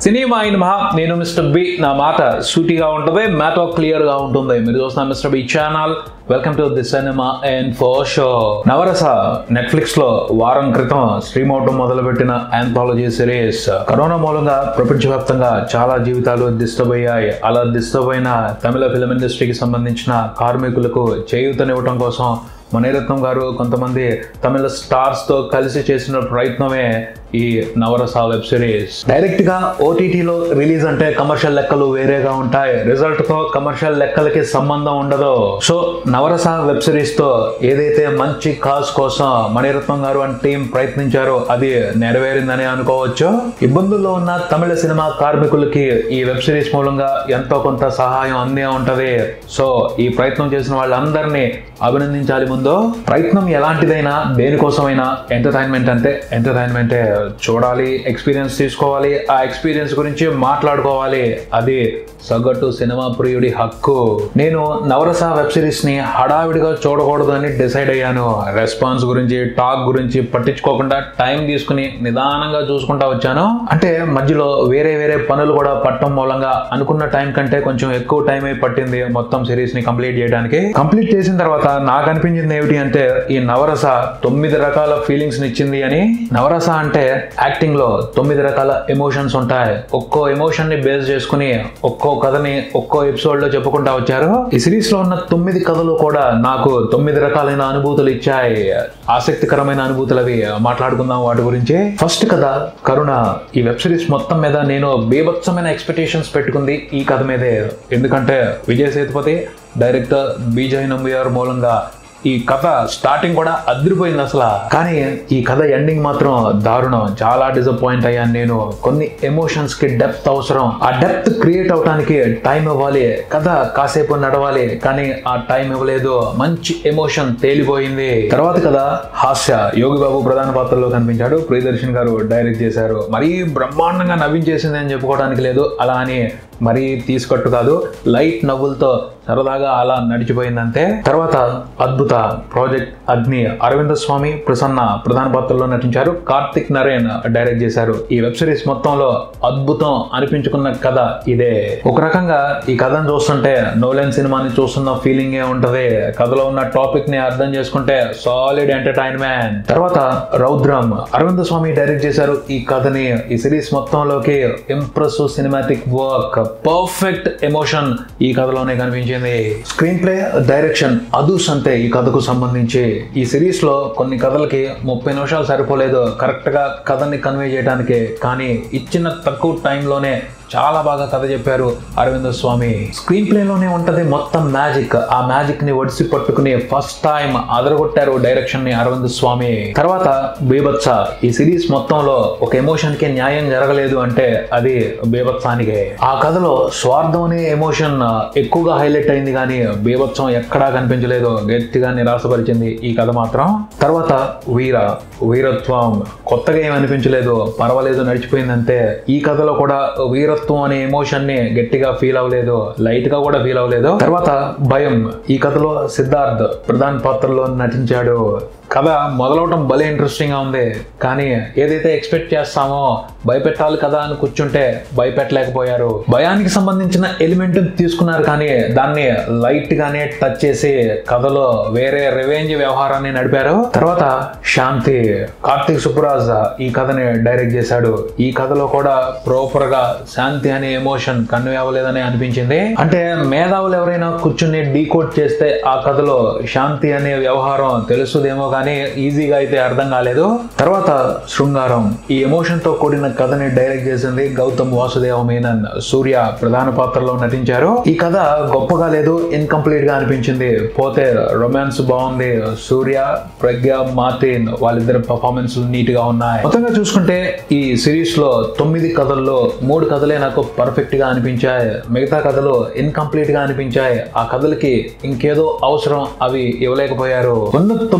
cinema అయిన మహా నేను మిస్టర్ బి నా మాట సూటిగా ఉంటుంది మ్యాటో క్లియర్ గా ఉంటుంది మీరు చూస్తున్న mister B channel welcome to the cinema and four show Navarasa Netflix లో వారం క్రితం స్ట్రీమ్ అవటం మొదలుపెట్టిన ఆంథాలజీ సిరీస్ కరోనా మూలంగా ప్రపంచవ్యాప్తంగా చాలా జీవితాలు డిస్టర్బ్ అయ్యాయి అలా డిస్టర్బ్ అయిన తమిళ ఫిలిం ఇండస్ట్రీకి సంబంధించిన కార్మికులకు చేయూతనివ్వటం కోసం మణిరత్నం గారు కొంతమంది తమిళ స్టార్స్ తో కలిసి చేసిన ప్రయత్నమే ఈ నవరస వెబ్ సిరీస్ డైరెక్ట్ గా ఓటీటీలో రిలీజ్ అంటే కమర్షియల్ లెక్కలు వేరేగా ఉంటాయి రిజల్ట్ తో కమర్షియల్ లెక్కలకి సంబంధం ఉండదు సో నవరస వెబ్ సిరీస్ తో ఏదైతే మంచి కాజ్ కోసం మణిరత్నం గారు అండ్ టీం ప్రయత్నించారో అది నెరవేరిందని అనుకోవచ్చు ఇబ్బందుల్లో ఉన్న తమిళ సినిమా కార్మికులకి ఈ వెబ్ సిరీస్ మూలంగా ఎంతో కొంత సహాయం అందే ఉంటది సో ఈ ప్రయత్నం చేసిన వాళ్ళందరినీ అభినందించాలి ముందు ప్రయత్నం ఎలాంటిదైనా దేనికోసమైనా ఎంటర్టైన్మెంట్ అంటే ఎంటర్టైన్మెంటే చూడాలి ఎక్స్పీరియన్స్ తీసుకోవాలి ఆ ఎక్స్పీరియన్స్ గురించి మాట్లాడుకోవాలి అది సగటు సినిమా ప్రియుడి హక్కు నేను నవరస వెబ్ సిరీస్ ని హడావిడిగా చూడకూడదు అని డిసైడ్ అయ్యాను రెస్పాన్స్ గురించి టాక్ గురించి పట్టించుకోకుండా టైం తీసుకుని నిదానంగా చూసుకుంటా వచ్చాను అంటే మధ్యలో వేరే వేరే పనులు కూడా పట్టడం మూలంగా అనుకున్న టైం కంటే కొంచెం ఎక్కువ టైం అయి పట్టింది మొత్తం సిరీస్ ని కంప్లీట్ చేయడానికి కంప్లీట్ చేసిన తర్వాత నాకు అనిపించింది ఏమిటి అంటే ఈ నవరస తొమ్మిది రకాల ఫీలింగ్స్ ఇచ్చింది అని నవరస అంటే యాక్టింగ్ లో తొమ్మిది రకాల ఎమోషన్స్ ఉంటాయి ఒక్కో ఎమోషన్ ని బేస్ చేసుకుని ఒక్కో కథని ఒక్కో ఎపిసోడ్ లో చెప్పుకుంటా వచ్చారు ఈ సిరీస్ లో ఉన్న తొమ్మిది కథలు కూడా నాకు తొమ్మిది రకాలైన అనుభూతులు ఇచ్చాయి ఆసక్తికరమైన అనుభూతులు అవి మాట్లాడుకుందాం వాటి గురించి ఫస్ట్ కథ కరుణ ఈ వెబ్ సిరీస్ మొత్తం మీద నేను బీభత్సమైన ఎక్స్పెక్టేషన్స్ పెట్టుకుంది ఈ కథ మీదే ఎందుకంటే విజయ్ సేతుపతి డైరెక్టర్ బీజయ్ నంబియార్ మూలంగా ఈ కథ స్టార్టింగ్ కూడా అదిరిపోయింది అసలు కానీ ఈ కథ ఎండింగ్ మాత్రం దారుణం చాలా డిసప్పాయింట్ అయ్యాను నేను కొన్ని ఎమోషన్స్ కి డెప్త్ అవసరం ఆ డెప్త్ క్రియేట్ అవడానికి టైం ఇవ్వాలి కథ కాసేపు నడవాలి కానీ ఆ టైం ఇవ్వలేదు మంచి ఎమోషన్ తేలిపోయింది తర్వాత కథ హాస్య యోగి బాబు ప్రధాన పాత్రలో కనిపించాడు ప్రియదర్శన్ గారు డైరెక్ట్ చేశారు మరీ బ్రహ్మాండంగా నవ్వించేసింది అని చెప్పుకోవడానికి లేదు అలా అని మరీ తీసుకట్టు కాదు లైట్ నవ్వులతో సరదాగా అలా నడిచిపోయిందంతే తర్వాత అద్భుత ప్రాజెక్ట్ అగ్ని అరవింద స్వామి ప్రసన్న ప్రధాన పాత్రలో నటించారు కార్తిక్ నరేన్ డైరెక్ట్ చేశారు ఈ వెబ్ సిరీస్ మొత్తంలో అద్భుతం అనిపించుకున్న కథ ఇదే ఒక రకంగా ఈ కథను చూస్తుంటే నోలెన్ సినిమాని చూస్తున్న ఫీలింగ్ ఏ ఉంటది కథలో ఉన్న టాపిక్ ని అర్థం చేసుకుంటే సాలిడ్ ఎంటర్టైన్మెంట్ తర్వాత రౌద్రం అరవింద స్వామి డైరెక్ట్ చేశారు ఈ కథని ఈ సిరీస్ మొత్తంలోకి impressive cinematic work perfect emotion ఈ కథలోనే కనిపించింది స్క్రీన్ ప్లే డైరెక్షన్ అదూస్ అంతే ఈ కథకు సంబంధించి ఈ సిరీస్ లో కొన్ని కథలకి ముప్పై నిమిషాలు సరిపోలేదు కరెక్ట్ గా కథని కన్వే చేయడానికి కానీ ఇచ్చిన తక్కువ టైంలోనే చాలా బాగా కథ చెప్పారు అరవింద స్వామి స్క్రీన్ ప్లేలోనే ఉంటది మొత్తం మ్యాజిక్ ఆ మ్యాజిక్ ని ఒడిసి పట్టుకుని ఫస్ట్ టైం అదరగొట్టారు డైరెక్షన్ ని అరవింద స్వామి తర్వాత బీభత్స ఈ సిరీస్ మొత్తంలో ఒక ఎమోషన్ కి న్యాయం జరగలేదు అంటే అది బీభత్సానికే ఆ కథలో స్వార్థం అనే ఎమోషన్ ఎక్కువగా హైలైట్ అయింది కానీ బీభత్సం ఎక్కడా కనిపించలేదు గట్టిగా నిరాశపరిచింది ఈ కథ మాత్రం తర్వాత వీర వీరత్వం కొత్తగా ఏం అనిపించలేదు పర్వాలేదు నడిచిపోయిందంటే ఈ కథలో కూడా వీరత్వం అనే ఎమోషన్ ని గట్టిగా ఫీల్ అవ్వలేదు లైట్ గా కూడా ఫీల్ అవ్వలేదు తర్వాత భయం ఈ కథలో సిద్ధార్థ్ ప్రధాన పాత్రలో నటించాడు కథ మొదలవటం భలే ఇంట్రెస్టింగ్ గా ఉంది కానీ ఏదైతే ఎక్స్పెక్ట్ చేస్తామో భయపెట్టాలి కదా అని కూర్చుంటే భయపెట్టలేకపోయారు భయానికి సంబంధించిన ఎలిమెంట్ తీసుకున్నారు కానీ దాన్ని లైట్ గానే టచ్ చేసి కథలో వేరే రివెంజ్ వ్యవహారాన్ని నడిపారు తర్వాత శాంతి కార్తీక్ సుబ్బరాజ్ ఈ కథని డైరెక్ట్ చేశాడు ఈ కథలో కూడా ప్రాపర్ గా శాంతి అనే ఎమోషన్ కన్వే అవ్వలేదని అనిపించింది అంటే మేధావులు ఎవరైనా కూర్చుని డీకోడ్ చేస్తే ఆ కథలో శాంతి అనే వ్యవహారం తెలుసుదేమో కానీ ఈజీగా అయితే అర్థం కాలేదు తర్వాత శృంగారం ఈ ఎమోషన్ తో కూడిన కథని డైరెక్ట్ చేసింది గౌతమ్ వాసుదేవ మేనన్ సూర్య ప్రధాన పాత్రలో నటించారు ఈ కథ గొప్పగా లేదు ఇన్కంప్లీట్ గా అనిపించింది పోతే రొమాన్స్ బాగుంది సూర్య ప్రజ్ఞ మార్టిన్ వాళ్ళిద్దరి పర్ఫార్మెన్స్ నీట్ గా ఉన్నాయి మొత్తంగా చూసుకుంటే ఈ సిరీస్ లో తొమ్మిది కథల్లో మూడు కథలే నాకు పర్ఫెక్ట్ గా అనిపించాయి మిగతా కథలు ఇన్కంప్లీట్ గా అనిపించాయి ఆ కథలకి ఇంకేదో అవసరం అవి ఇవ్వలేకపోయారు ఉన్న తొమ్మిది కథల్లో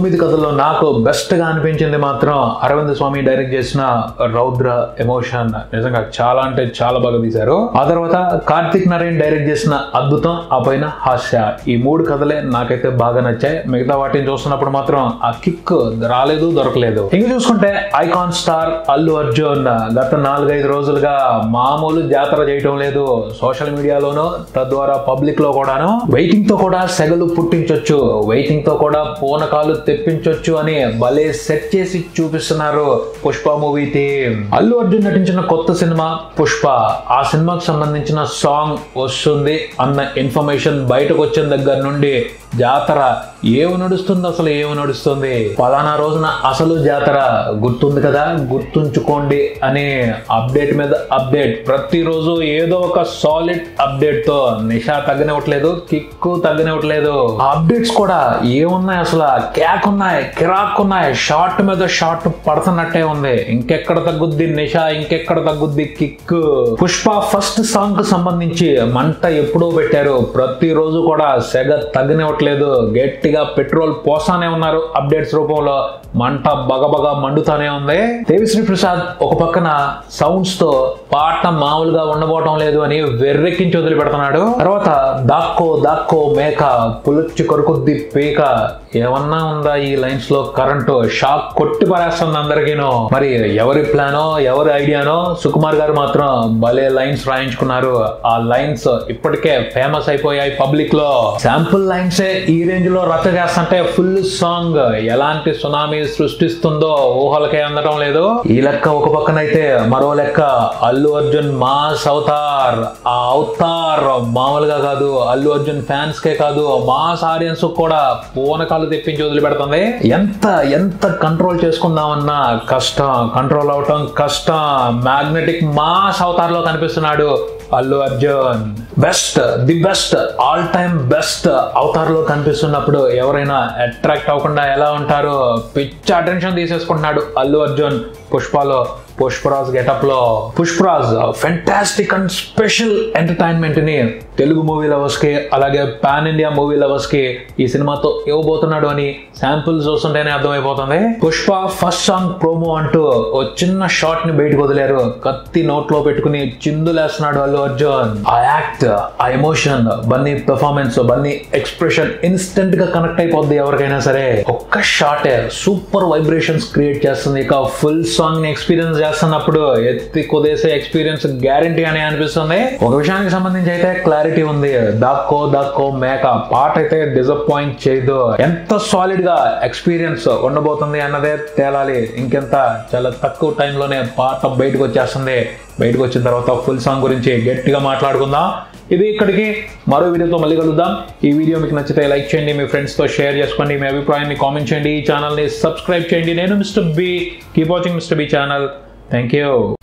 అందులో నాకు బెస్ట్ గా అనిపించింది మాత్రం అరవింద్ స్వామి డైరెక్ట్ చేసిన రౌద్ర ఎమోషన్ నిజంగా చాలా అంటే చాలా బాగా తీశారు ఆ తర్వాత కార్తిక్ నారాయణ డైరెక్ట్ చేసిన అద్భుతం ఆ పైన హాస్య ఈ మూడు కథలే నాకైతే బాగా నచ్చాయి మిగతా వాటిని చూస్తున్నప్పుడు మాత్రం ఆ కిక్ రాలేదు దొరకలేదు ఇంకా చూసుకుంటే ఐకాన్ స్టార్ అల్లు అర్జున్ గత నాలుగైదు రోజులుగా మామూలు జాతర చేయటం లేదు సోషల్ మీడియాలోనూ తద్వారా పబ్లిక్ లో కూడాను వెయిటింగ్ తో కూడా సెగలు పుట్టించొచ్చు వెయిటింగ్ తో కూడా పూనకాలు తెప్పించొచ్చు అని భలే సెట్ చేసి చూపిస్తున్నారు పుష్ప మూవీ థీమ్ అల్లు అర్జున్ నటించిన కొత్త సినిమా పుష్ప ఆ సినిమాకు సంబంధించిన సాంగ్ వస్తుంది అన్న ఇన్ఫర్మేషన్ బయటకు వచ్చిన దగ్గర నుండి జాతర ఏమి నడుస్తుంది అసలు ఏమి నడుస్తుంది పలానా రోజున అసలు జాతర గుర్తుంది కదా గుర్తుంచుకోండి అనే అప్డేట్ మీద అప్డేట్ ప్రతిరోజు ఏదో ఒక సాలిడ్ అప్డేట్ తో నిషా తగ్గనివ్వట్లేదు కిక్ తగ్గనివ్వట్లేదు ఆ అప్డేట్స్ కూడా ఏమున్నాయి అసలు క్యాక్ ఉన్నాయి కిరాక్ ఉన్నాయి షార్ట్ మీద షార్ట్ పడుతున్నట్టే ఉంది ఇంకెక్కడ తగ్గుద్ది నిషా ఇంకెక్కడ తగ్గుద్ది కిక్ పుష్ప ఫస్ట్ సాంగ్ కు సంబంధించి మంట ఎప్పుడో పెట్టారు ప్రతిరోజు కూడా సెగ తగ్గనివ్వట్లేదు గట్టిగా పెట్రోల్ పోసానే ఉన్నారు అప్డేట్స్ రూపంలో మంట బగబగా మండుతానే ఉంది దేవిశ్రీ ప్రసాద్ ఒక పక్కన సౌండ్స్ తో పాట మామూలుగా ఉండబోవటం లేదు అని వెర్రెక్కించి వదిలి పెడుతున్నాడు తర్వాత దాక్కో దాక్కో మేక పులుచ్చి కొరుకుద్ది పీక ఏమన్నా ఉందా ఈ లైన్స్ లో కరెంటు షాక్ కొట్టి పరేస్తుంది అందరికీను మరి ఎవరి ప్లానో ఎవరి ఐడియానో సుకుమార్ గారు మాత్రం భలే లైన్స్ రాయించుకున్నారు ఆ లైన్స్ ఇప్పటికే ఫేమస్ అయిపోయాయి పబ్లిక్ లో శాంపుల్ లైన్సే ఈ రేంజ్ లో రచ్చ చేస్తుంటే ఫుల్ సాంగ్ ఎలాంటి సునామీ సృష్టిస్తుందో ఊహలకే అందడం లేదు ఈ లెక్క ఒక పక్కనైతే మరో లెక్క అల్లు అర్జున్ మాస్ అవతార్ ఆ అవతార్ మామూలుగా కాదు అల్లు అర్జున్ ఫ్యాన్స్ కే కాదు మాస్ ఆడియన్స్ కూడా పూనకాలు తెప్పించి వదిలిపెడుతుంది ఎంత ఎంత కంట్రోల్ చేసుకుందామన్నా కష్టం కంట్రోల్ అవటం కష్టం మ్యాగ్నెటిక్ మాస్ అవతార్ లో కనిపిస్తున్నాడు Allu Arjun best the best all time best avatar లో కనిపిస్తున్నప్పుడు ఎవరైనా అట్రాక్ట్ అవ్వకుండా ఎలా ఉంటారు పిచ్చ అటెన్షన్ తీసేసుకుంటున్నాడు అల్లు అర్జున్ పుష్పలో పుష్పరాజ్ గెటప్ లో Pushparaj fantastic and special entertainment ని తెలుగు మూవీ లవర్స్ కి అలాగే పాన్ ఇండియా మూవీ లవర్స్ కి ఈ సినిమాతో ఇవ్వబోతున్నాడు అని శాంపుల్స్ చూస్తుంటేనే అర్థమైపోతుంది పుష్ప ఫస్ట్ సాంగ్ ప్రోమో అంటూ ఓ చిన్న షార్ట్ ని బయటకు వదిలారు కత్తి నోట్ లో పెట్టుకుని చిందులేస్తున్నాడు అల్లు అర్జున్ ఆ యాక్ట్ ఆ emotion Bunny performance Bunny expression instant గా కనెక్ట్ అయిపోద్ది ఎవరికైనా సరే ఒక్క షాటే సూపర్ వైబ్రేషన్స్ క్రియేట్ చేస్తుంది ఇక ఫుల్ సాంగ్ ని ఎక్స్పీరియన్స్ చేస్తున్నప్పుడు ఎత్తి కుదేసే ఎక్స్పీరియన్స్ గ్యారంటీ అని అనిపిస్తుంది ఒక విషయానికి సంబంధించి అయితే క్లారిటీ ఉంది దాక్కో దాక్కో మేక పాట అయితే డిసప్పాయింట్ చేయదు ఎంత సాలిడ్ గా ఎక్స్పీరియన్స్ ఉండబోతుంది అన్నదే తేలాలి ఇంకెంత చాలా తక్కువ టైంలోనే పాట బయటకు వచ్చేస్తుంది బయటకు వచ్చిన తర్వాత ఫుల్ సాంగ్ గురించి గట్టిగా మాట్లాడుకుందాం ఇది ఇక్కడికి మరో వీడియోతో మళ్ళీ కలుద్దాం ఈ వీడియో మీకు నచ్చితే లైక్ చేయండి మీ ఫ్రెండ్స్తో షేర్ చేసుకోండి మీ అభిప్రాయాన్ని కామెంట్ చేయండి ఈ ఛానల్ని సబ్స్క్రైబ్ చేయండి నేను mister B keep watching mister B channel thank you